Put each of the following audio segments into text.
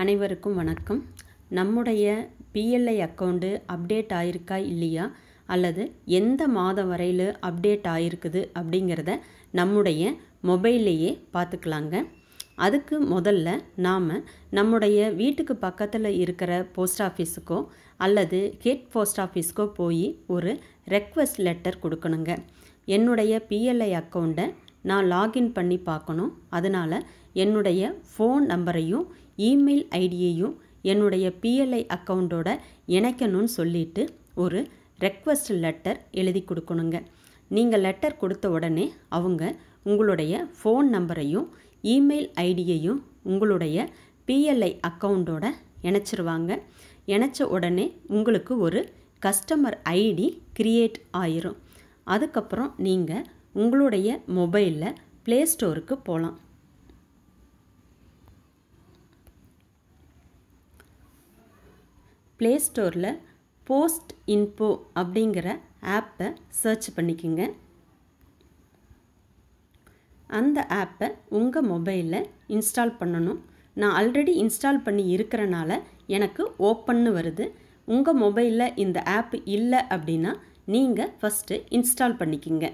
அனைவருக்கும் வணக்கம் நம்முடைய பிஎல்ஐ அக்கௌண்ட்டு அப்டேட் ஆயிருக்கா இல்லையா அல்லது எந்த மாதம் வரையில் அப்டேட் ஆயிருக்குது அப்படிங்கிறத நம்முடைய மொபைல்லையே பார்த்துக்கலாங்க அதுக்கு முதல்ல நாம் நம்முடைய வீட்டுக்கு பக்கத்தில் இருக்கிற போஸ்ட் ஆஃபீஸுக்கோ அல்லது கேட் போஸ்ட் ஆஃபீஸ்க்கோ போய் ஒரு ரெக்வஸ்ட் லெட்டர் கொடுக்கணுங்க என்னுடைய பிஎல்ஐ அக்கௌண்ட்டை நான் லாகின் பண்ணி பார்க்கணும் அதனால் என்னுடைய ஃபோன் நம்பரையும் இமெயில் ஐடியையும் என்னுடைய பிஎல்ஐ அக்கௌண்ட்டோட இணைக்கணும்னு சொல்லிட்டு ஒரு ரெக்வஸ்ட் லெட்டர் எழுதி கொடுக்கணுங்க நீங்கள் லெட்டர் கொடுத்த உடனே அவங்க உங்களுடைய ஃபோன் நம்பரையும் இமெயில் ஐடியையும் உங்களுடைய பிஎல்ஐ அக்கௌண்ட்டோட இணைச்சிருவாங்க இணைச்ச உடனே உங்களுக்கு ஒரு கஸ்டமர் ஐடி கிரியேட் ஆயிரும் அதுக்கப்புறம் நீங்கள் உங்களுடைய மொபைலில் ப்ளே ஸ்டோருக்கு போகலாம் ப்ளே ஸ்டோரில் போஸ்ட் இன்ஃபோ அப்படிங்கிற ஆப்பை சர்ச் பண்ணிக்கோங்க அந்த ஆப்பை உங்கள் மொபைலில் இன்ஸ்டால் பண்ணணும் நான் ஆல்ரெடி இன்ஸ்டால் பண்ணி இருக்கிறனால எனக்கு ஓப்பன்னு வருது உங்கள் மொபைலில் இந்த ஆப் இல்லை அப்படின்னா நீங்கள் ஃபஸ்ட்டு இன்ஸ்டால் பண்ணிக்கிங்க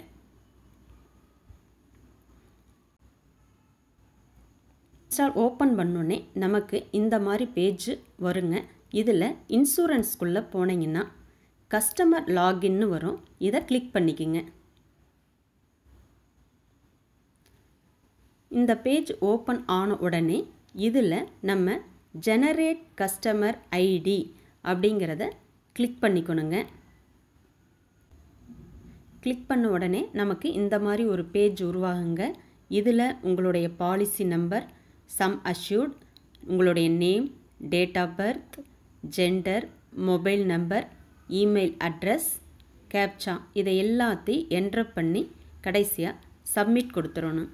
இன்ஸ்டால் ஓப்பன் பண்ணோன்னே நமக்கு இந்த மாதிரி பேஜ் வருங்க இதில் இன்சூரன்ஸ்குள்ளே போனீங்கன்னா கஸ்டமர் லாகின்னு வரும் இதை கிளிக் பண்ணிக்கோங்க இந்த பேஜ் ஓப்பன் ஆன உடனே இதில் நம்ம ஜெனரேட் கஸ்டமர் ஐடி அப்படிங்கிறத கிளிக் பண்ணிக்கணுங்க கிளிக் பண்ண உடனே நமக்கு இந்த மாதிரி ஒரு பேஜ் உருவாகுங்க இதில் உங்களுடைய பாலிசி நம்பர் சம் அஷ்யூர்ட் உங்களுடைய name date of birth gender mobile number email address captcha இதை எல்லாத்தையும் என்ட்ரு பண்ணி கடைசியாக சப்மிட் கொடுத்துடணும்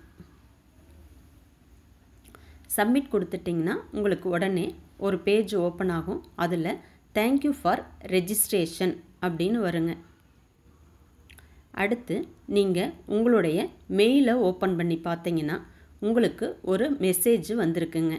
சப்மிட் கொடுத்துட்டிங்கன்னா உங்களுக்கு உடனே ஒரு பேஜ் ஓப்பன் ஆகும் அதில் தேங்க்யூ ஃபார் ரெஜிஸ்ட்ரேஷன் அப்படின்னு வருங்க அடுத்து நீங்கள் உங்களுடைய மெயிலை ஓப்பன் பண்ணி பார்த்தீங்கன்னா உங்களுக்கு ஒரு மெசேஜ் வந்திருக்குங்க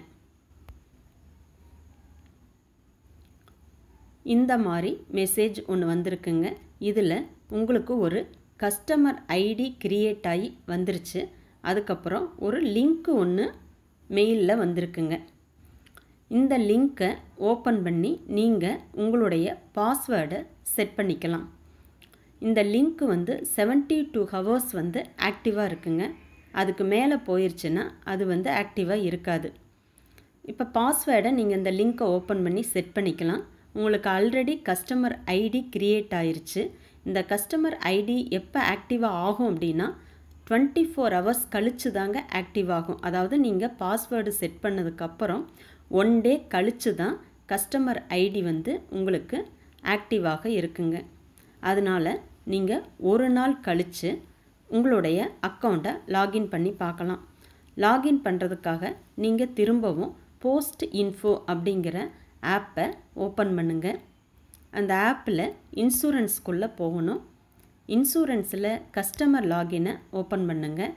இந்த மாதிரி மெசேஜ் ஒன்று வந்திருக்குங்க இதில் உங்களுக்கு ஒரு கஸ்டமர் ஐடி கிரியேட் ஆகி வந்துருச்சு அதுக்கப்புறம் ஒரு லிங்க்கு ஒன்று மெயிலில் வந்திருக்குங்க இந்த லிங்க்கை ஓப்பன் பண்ணி நீங்கள் உங்களுடைய பாஸ்வேர்டை செட் பண்ணிக்கலாம் இந்த லிங்க் வந்து செவன்ட்டி டூ ஹவர்ஸ் வந்து ஆக்டிவாக இருக்குங்க அதுக்கு மேலே போயிடுச்சுன்னா அது வந்து ஆக்டிவாக இருக்காது இப்போ பாஸ்வேர்டை நீங்கள் இந்த லிங்க்கை ஓப்பன் பண்ணி செட் பண்ணிக்கலாம் உங்களுக்கு ஆல்ரெடி கஸ்டமர் ஐடி க்ரியேட் ஆயிருச்சு இந்த கஸ்டமர் ஐடி எப்போ ஆக்டிவாக ஆகும் அப்படின்னா டுவெண்ட்டி ஃபோர் ஹவர்ஸ் கழித்து தாங்க ஆக்டிவ் ஆகும் அதாவது நீங்கள் பாஸ்வேர்டு செட் பண்ணதுக்கப்புறம் ஒன் டே கழித்து தான் கஸ்டமர் ஐடி வந்து உங்களுக்கு ஆக்டிவாக இருக்குங்க அதனால் நீங்கள் ஒரு நாள் கழித்து உங்களுடைய அக்கௌண்ட்டை லாகின் பண்ணி பார்க்கலாம் லாகின் பண்ணுறதுக்காக நீங்கள் திரும்பவும் போஸ்ட் இன்ஃபோ அப்படிங்கிற ஆப்பை ஓப்பன் பண்ணுங்கள் அந்த ஆப்பில் இன்சூரன்ஸ்குள்ளே போகணும் இன்சூரன்ஸில் கஸ்டமர் லாகினை ஓப்பன் பண்ணுங்கள்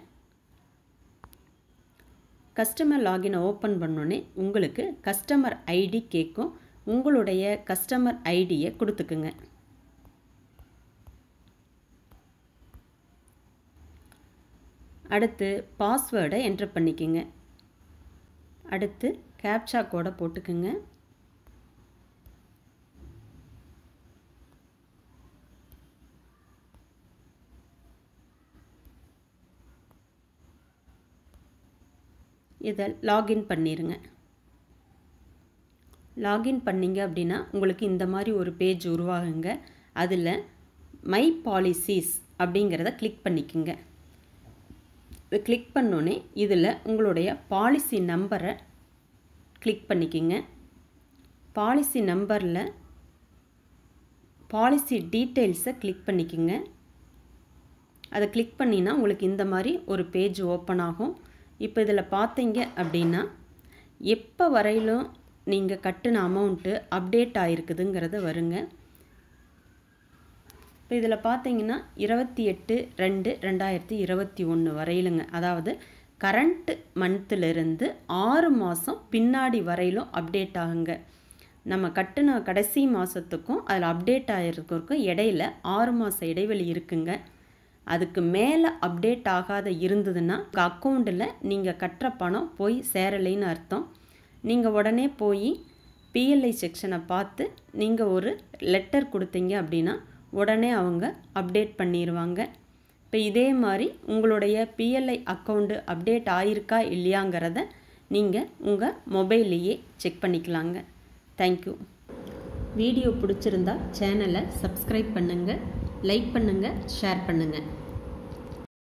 கஸ்டமர் லாகினை ஓப்பன் பண்ணோன்னே உங்களுக்கு கஸ்டமர் ஐடி கேட்கும் உங்களுடைய கஸ்டமர் ஐடியை கொடுத்துக்குங்க அடுத்து பாஸ்வேர்டை என்ட்ரு பண்ணிக்கோங்க அடுத்து கேப்சா கோடை போட்டுக்குங்க இதை லாகின் பண்ணிடுங்க லாகின் பண்ணிங்க அப்படின்னா உங்களுக்கு இந்த மாதிரி ஒரு பேஜ் உருவாகுங்க அதில் மை பாலிசிஸ் அப்படிங்கிறத கிளிக் பண்ணிக்கோங்க இது கிளிக் பண்ணோன்னே இதில் உங்களுடைய பாலிசி நம்பரை கிளிக் பண்ணிக்கோங்க பாலிசி நம்பரில் பாலிசி டீட்டெயில்ஸை கிளிக் பண்ணிக்கோங்க அதை கிளிக் பண்ணினா உங்களுக்கு இந்த மாதிரி ஒரு பேஜ் ஓப்பன் ஆகும் இப்போ இதில் பார்த்தீங்க அப்படின்னா எப்போ வரையிலும் நீங்கள் கட்டின அமௌண்ட்டு அப்டேட் ஆகிருக்குதுங்கிறது வருங்க இப்போ இதில் பார்த்தீங்கன்னா இருபத்தி எட்டு ரெண்டு ரெண்டாயிரத்தி இருபத்தி ஒன்று வரையிலுங்க அதாவது கரண்ட் மந்த்திலிருந்து ஆறு மாதம் பின்னாடி வரையிலும் அப்டேட் ஆகுங்க நம்ம கட்டின கடைசி மாதத்துக்கும் அதில் அப்டேட் ஆகிருக்கிறதுக்கும் இடையில ஆறு மாத இடைவெளி இருக்குங்க அதுக்கு மேலே அப்டேட் ஆகாத இருந்ததுன்னா அக்கௌண்ட்டில் நீங்கள் கட்டுற பணம் போய் சேரலைன்னு அர்த்தம் நீங்கள் உடனே போய் பிஎல்ஐ செக்ஷனை பார்த்து நீங்கள் ஒரு லெட்டர் கொடுத்தீங்க அப்படின்னா உடனே அவங்க அப்டேட் பண்ணிடுவாங்க இப்போ இதே மாதிரி உங்களுடைய பிஎல்ஐ அக்கௌண்ட்டு அப்டேட் ஆயிருக்கா இல்லையாங்கிறத நீங்கள் உங்கள் மொபைல்லையே செக் பண்ணிக்கலாங்க தேங்க்யூ வீடியோ பிடிச்சிருந்தா சேனலை சப்ஸ்கிரைப் பண்ணுங்கள் லைக் பண்ணுங்கள் ஷேர் பண்ணுங்கள்